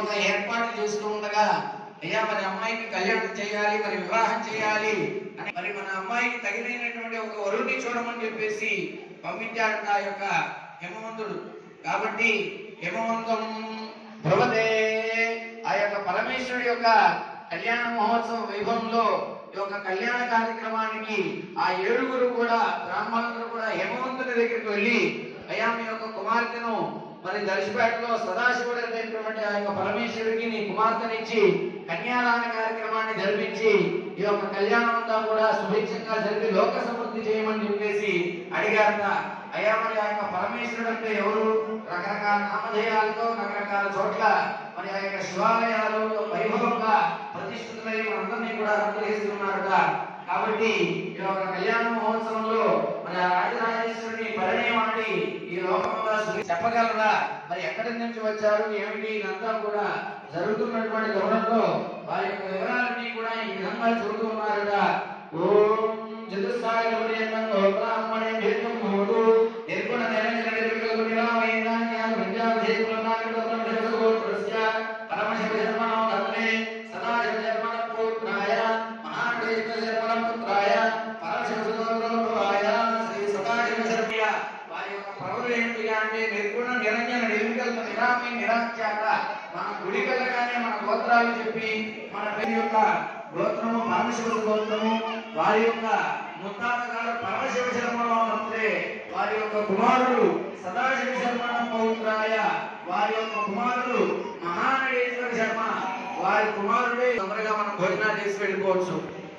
యొక్క ఏర్పాట్లు చేస్తూ ఉండగా అయ్యా మరి అమ్మాయికి కళ్యాణం చేయాలి మరి వివాహం చేయాలి అని మరి మన అమ్మాయికి తగినటువంటి ఒక వరుణ్ణి చూడమని చెప్పేసి పంపించాడట ఆ యొక్క హిమవంతుడు కాబట్టి హిమవంతం భ్రవతే ఆ యొక్క పరమేశ్వరుడి యొక్క కళ్యాణ మహోత్సవ వైభవంలో ఈ యొక్క కళ్యాణ కార్యక్రమానికి ఆ ఏడుగురు కూడా బ్రాహ్మణులు కూడా హేమవంతుని దగ్గరికి వెళ్ళి అయ్యా మీ యొక్క కుమార్తెను మరి దర్శపేటలో సదాశివుడు అనేటువంటి ఆ యొక్క పరమేశ్వరుడికి నీ కుమార్తెనిచ్చి కన్యాదాన కార్యక్రమాన్ని జరిపించి ఈ యొక్క కళ్యాణం అంతా కూడా సుభిక్షంగా జరిపి లోక సమృద్ధి చేయమని చెప్పేసి అడిగారట అయ్యా మరి ఆ యొక్క పరమేశ్వరుడు అంటే ఎవరు రకరకాల నామధేయాలతో రకరకాల చోట్ల మరి ఆ యొక్క శివాలయాలు వైభవంగా ప్రతిష్ఠితులై మనందరినీ కూడా అనుగ్రహిస్తున్నారట కాబట్టి ఈ యొక్క కళ్యాణ మహోత్సవంలో మన రాజరాజేశ్వరుని పరిణయమాడి ఈ లోకంలో సుఖి- చెప్పగలరా మరి ఎక్కడి నుంచి వచ్చారు ఏమిటి ఇదంతా కూడా జరుగుతున్నటువంటి గమనంలో వారి యొక్క వివరాలన్నీ కూడా ఈ విధంగా చెబుతూ ఉన్నారట ఓం చతుస్సాగరపర్యంతం బ్రాహ్మణే భేదం హోతు నిర్గుణ నిరంజన నిర్వికల్ప నిరామయేనాన్యాన్ విద్యావిధేకులనాకృతం జగద్గోత్రస్య పరమశివ జన్మనో ధర్మే సదాశివ జన్మన పుత్రాయ మహాదేవ జన్మన పుత్రాయ పరమశివ సుగోత్రోద్భవాయ శ్రీ సదాశివ శర్మయ్య వారి యొక్క ప్రవరులు ఏంటిగా అంటే నిర్గుణ నిరంజన నిర్వికల్ప నిరామయ నిరాఖ్యాత మన గుడి వెళ్ళగానే మన గోత్రాలు చెప్పి మన పేరు యొక్క గోత్రము పరమశివ గోత్రము వారి యొక్క ముత్తాత గారు పరమశివ శర్మలో మంత్రే వారి యొక్క కుమారుడు సదాశివ శర్మణ పౌత్రాయ వారి యొక్క కుమారుడు మహానడేశ్వర శర్మ వారి కుమారుడే తొందరగా మనం భోజనాలు చేసి వెళ్ళిపోవచ్చు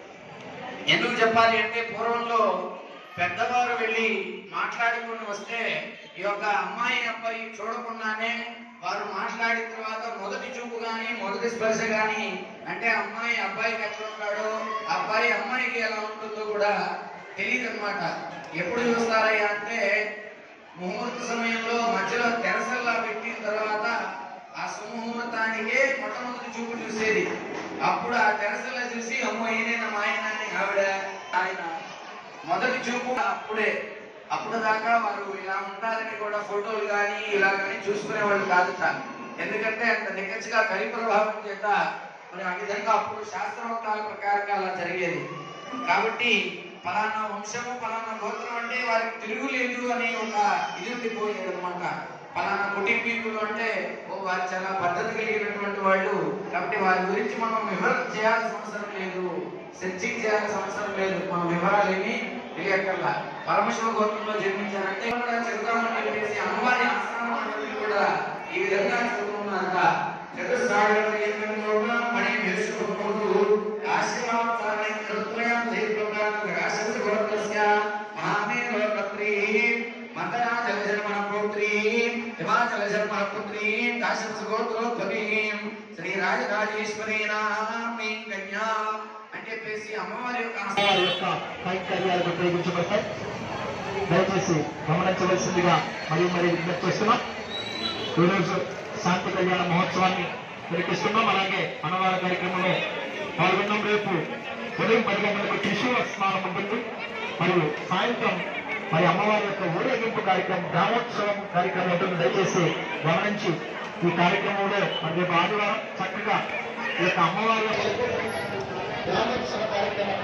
ఎందుకు చెప్పాలి అంటే పూర్వంలో పెద్దవారు వెళ్ళి మాట్లాడుకుని వస్తే ఈ యొక్క అమ్మాయి అబ్బాయి చూడకుండానే వారు మాట్లాడిన తర్వాత మొదటి చూపు గాని మొదటి స్పర్శ గాని అంటే అమ్మాయి అబ్బాయికి ఎట్లా ఉంటాడో అబ్బాయి అమ్మాయికి ఎలా ఉంటుందో కూడా తెలియదు అనమాట ఎప్పుడు చూస్తారయ్యా అంటే ముహూర్త సమయంలో మధ్యలో తెరసల్లా పెట్టిన తర్వాత ఆ సుముహూర్తానికే మొట్టమొదటి చూపు చూసేది అప్పుడు ఆ తెరసల్లా చూసి అమ్మో ఈయన మా ఆయన అని ఆవిడ ఆయన మొదటి చూపు అప్పుడే అప్పుడు దాకా వారు ఇలా ఉండాలని కూడా ఫోటోలు కానీ ఇలా కానీ చూసుకునేవాళ్ళు కాదట ఎందుకంటే అంత నిక్కచ్చిగా కలి ప్రభావం చేత మరి ఆ విధంగా అప్పుడు శాస్త్రోక్తాల ప్రకారంగా అలా జరిగేది కాబట్టి ఫలానా వంశము ఫలానా గోత్రం అంటే వారికి తిరుగులేదు అనే ఒక ఇది ఉండిపోయేది అనమాట ఫలానా కుటుంబీకులు అంటే ఓ వారు చాలా పద్ధతి కలిగినటువంటి వాళ్ళు కాబట్టి వారి గురించి మనం వివరణ చేయాల్సిన అవసరం లేదు సెర్చింగ్ చేయాల్సిన అవసరం లేదు మనం వివరాలు ఏమి తెలియక్కర్లా పరమశివ గోత్రంలో జన్మించారంటే కూడా చెబుతామని చెప్పేసి అమ్మవారి ఆస్థానం అనేది కూడా ఈ విధంగా చెబుతున్నారంట చతుస్సాగర మణి విష్ణుడు ఆశీర్వాదాన్ని కృత్రయం దీర్ఘంగా ఆశస్సు గోత్రస్య మహామేవ పత్రీ మందరాజ శర్మ పుత్రీ హిమాచల శర్మ పుత్రీ కాశ్యప గోత్రోద్భవీ శ్రీ రాజరాజేశ్వరీ నామీ కన్యా అని చెప్పేసి అమ్మవారి యొక్క ఆస్థానం వారి యొక్క కైంకర్యాలకు ఉపయోగించబడతాయి దయచేసి గమనించవలసిందిగా మరియు మరి విజ్ఞప్తి చేస్తున్నాం ఈరోజు శాంతి కళ్యాణ మహోత్సవాన్ని తిరిగిస్తున్నాం అలాగే అన్నవార కార్యక్రమంలో పాల్గొన్నాం రేపు ఉదయం పది గంటలకు త్రిశూల స్నానం ఉంటుంది మరియు సాయంత్రం మరి అమ్మవారి యొక్క ఊరేగింపు కార్యక్రమం గ్రామోత్సవం కార్యక్రమం ఉంటుంది దయచేసి గమనించి ఈ కార్యక్రమంలో మరి రేపు ఆదివారం చక్కగా ఈ యొక్క అమ్మవారి యొక్క గ్రామోత్సవ కార్యక్రమం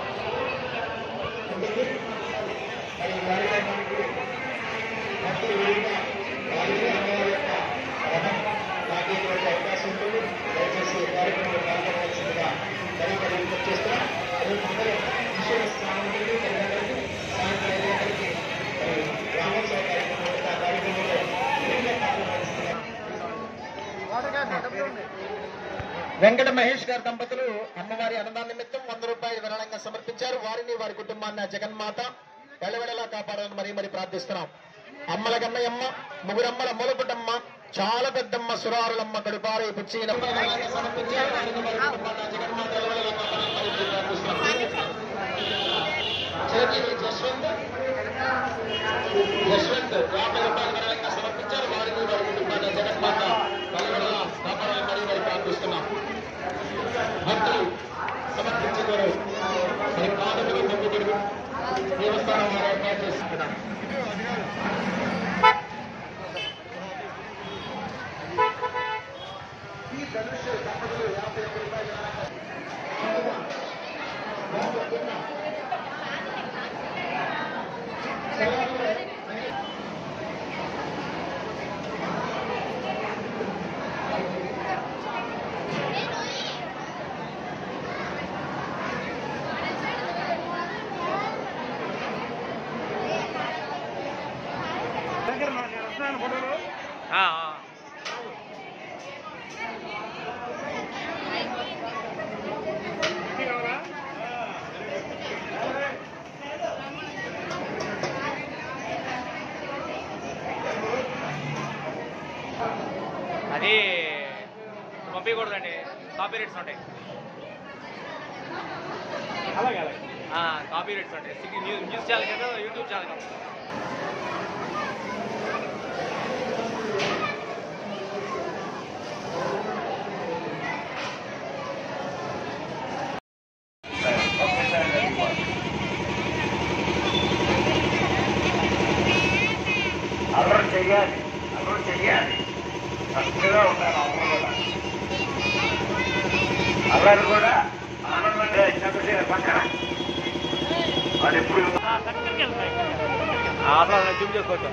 ఉంటుంది మరి ఈ కార్యక్రమానికి భక్తులు విడిగా వారికి అమ్మవారి యొక్క రథం తాగేటువంటి అవకాశం ఉంటుంది దయచేసి ఈ కార్యక్రమంలో పాల్గొనవలసిందిగా మరీ మరీ విజ్ఞప్తి చేస్తున్నాం రేపు ఉదయం ఈశ్వర స్నానం ఉంటుంది పది గంటలకి సాయంత్రం ఐదు గంటలకి మరి గ్రామోత్సవ కార్యక్రమం ఉంటుంది ఆ కార్యక్రమంలో విడిగా పాల్గొనవలసిందిగా వెంకట మహేష్ గారి దంపతులు అమ్మవారి అన్నదాన నిమిత్తం వంద రూపాయలు విరాళంగా సమర్పించారు వారిని వారి కుటుంబాన్ని ఆ జగన్మాత వెలవెలలా కాపాడాలని మరీ మరి ప్రార్థిస్తున్నాం అమ్మల గన్నయమ్మ ముగురమ్మల మూలపుటమ్మ చాలా పెద్దమ్మ సురారులమ్మ కడుపారు పుచ్చిన సమర్పించారు వారిని వారి కుటుంబాన్ని ఆ జగన్మాత వెలవెలలా కాపాడాలని మరీ మరి ప్రార్థిస్తున్నాం చేతి జస్వంత్ యశ్వంత్ యాభై రూపాయలు విరాళంగా సమర్పించారు వారిని వారి కుటుంబాన్ని ఆ జగన్మాత వెలవెలలా కాపాడాలని మరీ మరి ప్రార్థిస్తున్నాం భక్తులు సమర్పించేవారు మరి పాదములు మొక్కుబడి దేవస్థానం వారు ఏర్పాటు చేస్తున్నారు ఈ ఆ, ఆ. అది పంపించకూడదండి కాపీ రేట్స్ ఉంటాయి అలాగే అలాగే కాపీ రేట్స్ ఉంటాయి సిటీ న్యూస్ న్యూస్ ఛానల్ కదా యూట్యూబ్ ఛానల్ కదా అల్లరి చెయ్యాలి అల్లరి చెయ్యాలి చక్కగా ఉండాలి అల్లరి కూడా అల్లరి కూడా ఆనందంగా ఇచ్చినట్టు పక్కన అది ఎప్పుడు అట్లా జూమ్ చేసుకోవచ్చు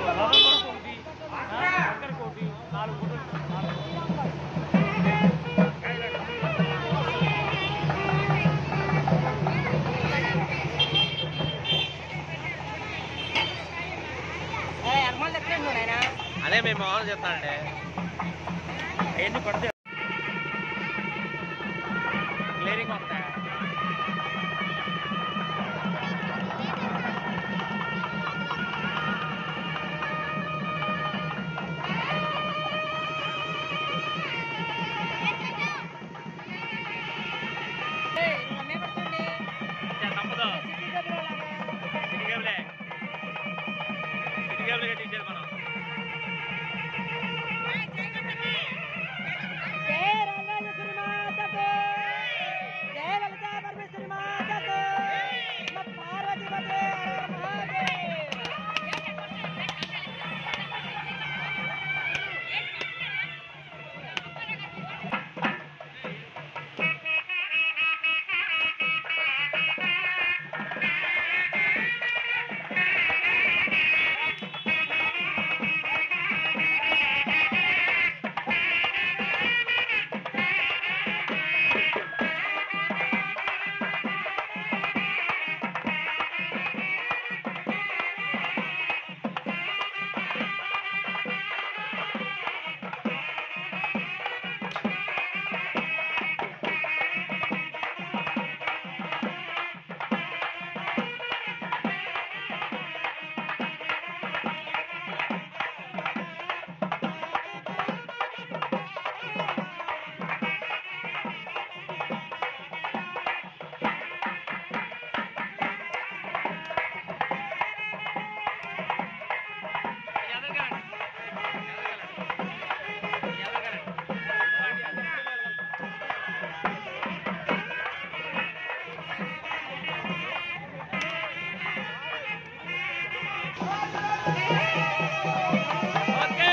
అదే మేము మామూలు చెప్తానండి అవన్నీ పడితే క్లియరింగ్ వస్తాయి తప్పదు సిటీ కేబులే సిటీ కేబుల్ కట్టించాలి మనం ఓకే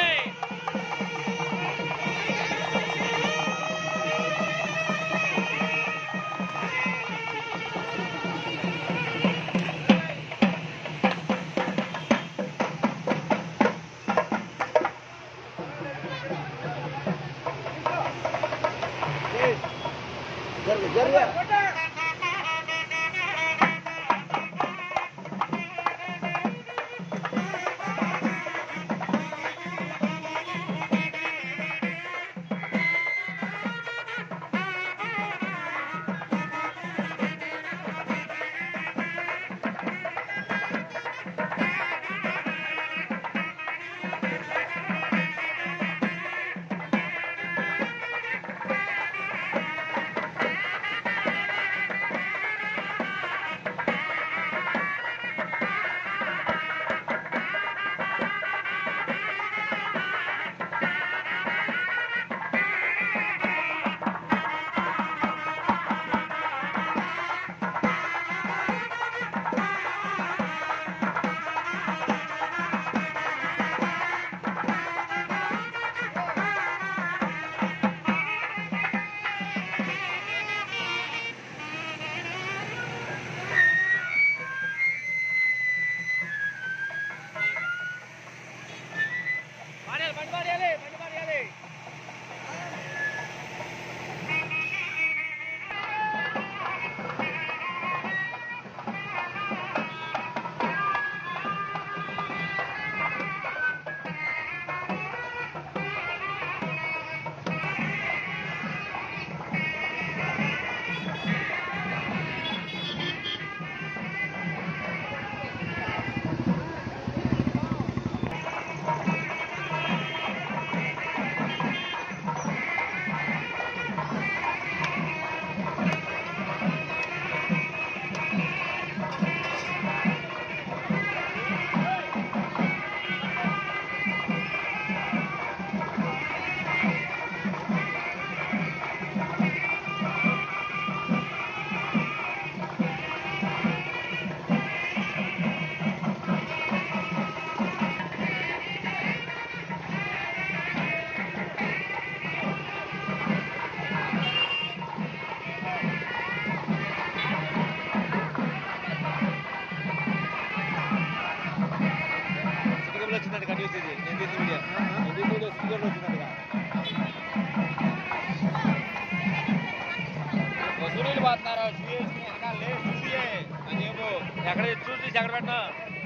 పోతున్నారు చూసి అని చెప్పు ఎక్కడ చూసి చూసి ఎక్కడ పెట్టినా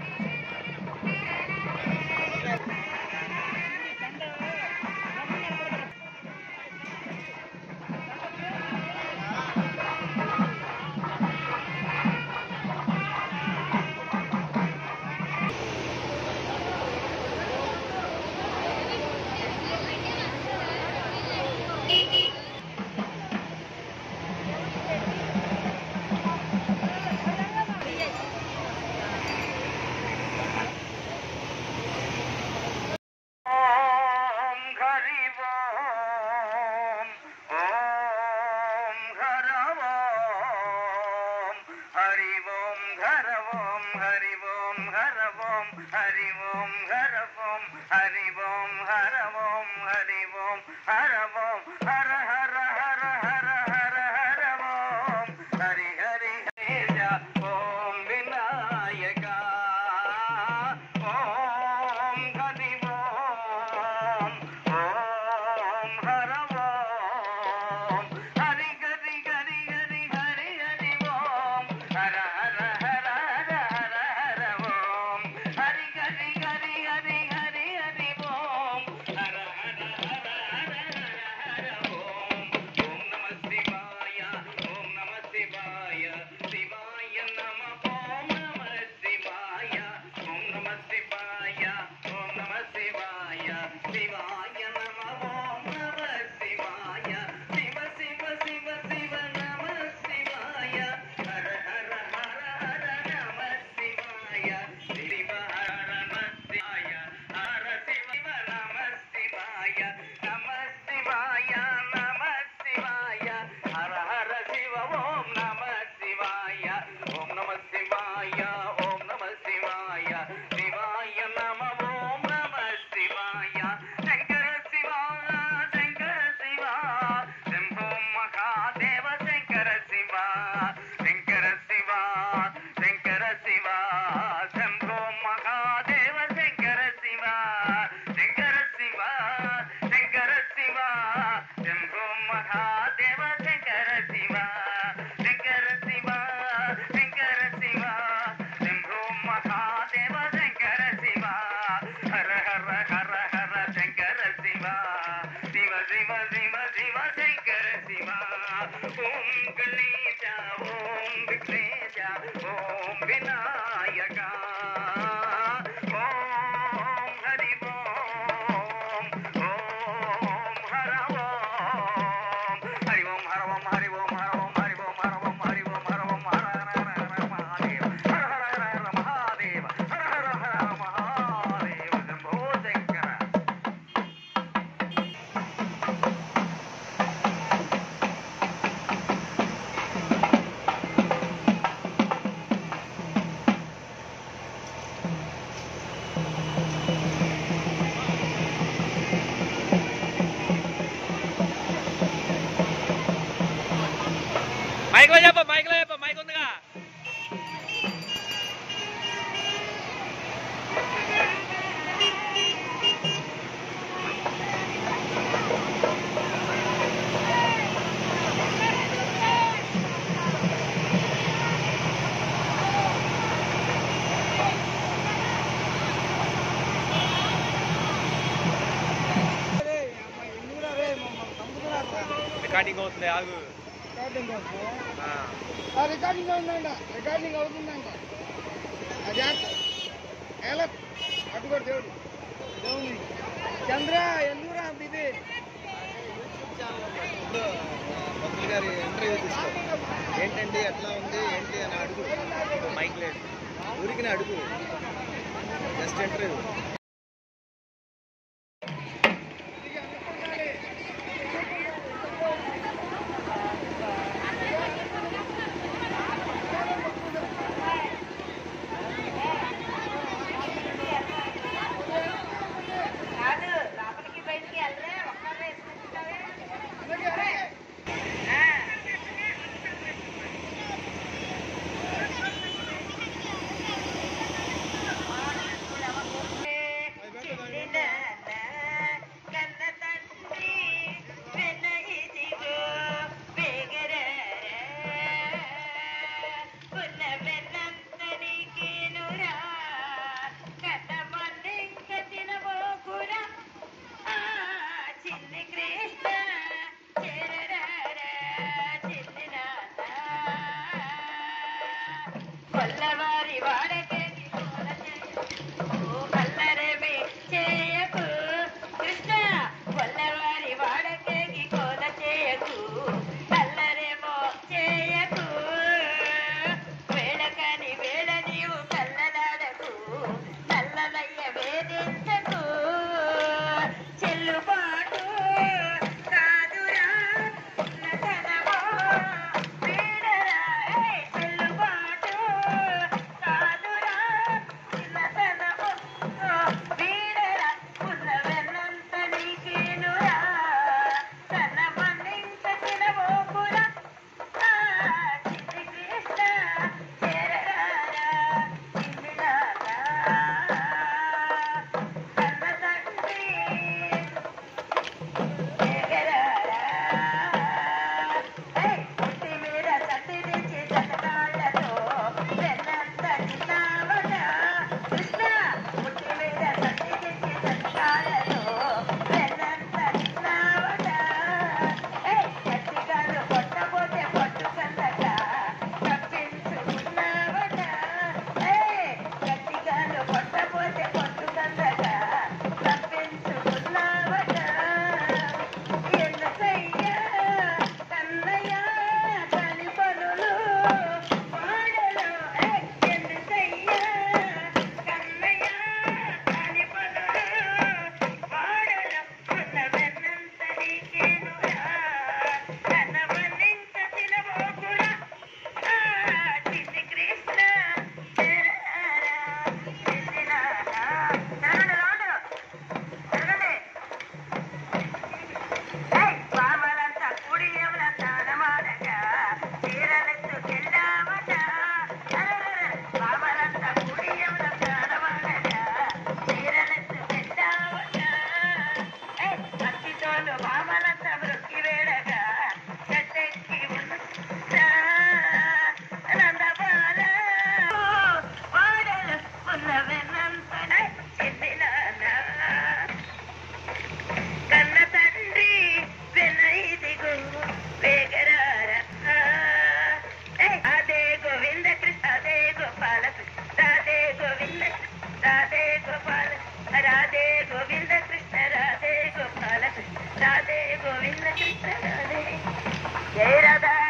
ఓం హరి ఓం ఓం హర ఓం హరి ఓం హర ఓం హరి ఓం హర ఓం హరి ఓం హర ఓం హరి ఓం హర ఓం హరి ఓం హర ఓం హర హర హర హర హర హర ఓం హరి హరి హరి ఓం వినాయక ఓం హరి ఓం ఓం హర ఓం హరి హరి హరి హరి హరి హరి ఓం హర హర హర హర హర హర ఓం హరి హరి హరి హరి హరి హరి ఓం హర హర హర హర హర హర ఓం ఓం నమ శివాయ ఓం నమ శివాయ శివాయ నమ ఓం నమ శివాయ ఓం నమ శివాయ ఓం నమ శివాయ శివాయ నమ ఓం నమ శివాయ శివ శివ శివ శివ నమ శివాయ హర హర హర హర నమ శివాయ శివ హర నమ శివాయ హర శివ నమ శివాయ నమ శివాయ నమ శివాయ హర హర శివ ఓం నమ శివాయ ఓం నమ శివాయ ఓం నమ శివాయ శివాయ నమ ఓం నమ శివాయ శంకర శివ శంకర శివ శంభో మహాదేవ శంకర శివ శంకర శివ శంకర శివ శంభో మహాదేవ శంకర శివ శంకర శివ శంకర శివ శంభో మహాదేవ శంకర శివ శంకర శివ శంకర శివ శంభో మహాదేవ శంకర శివ హర హర హర హర శంకర శివ శివ శివ శివ శివ శంకర శివ ఓం గణేశ ఓం విఘ్నేశ ఓం వినాయక ఓం హరి ఓం ఓం హర ఓం హరి ఓం హర ఓం హరి ఓం హర ఓం హరి ఓం హర ఓం హరి ఓం హర ఓం హర హర హర హర మహాదేవ హర హర హర హర మహాదేవ హర హర హర హర మహాదేవ శంభో శంకర మైక్ లో చెప్ప మైక్ లో చెప్ప మైక్ ఉందిగా రికార్డింగ్ అవుతుంది ఆగు ఆ. రికార్డింగ్ అవుతుందంట రికార్డింగ్ అవుతుందంట అదే ఎలా అటుకోడు దేవుడు దేవుని చంద్ర ఎందుకురా ఇది భక్తులు గారి ఇంటర్వ్యూ తీసుకో ఏంటండి ఎట్లా ఉంది ఏంటి అని అడుగు మైక్ లేదు ఊరికి అడుగు జస్ట్ ఇంటర్వ్యూ కాదు లోపలికి బయటికి వెళ్ళరే ఒక్కరే వేసుకుంటావే జయ రాధా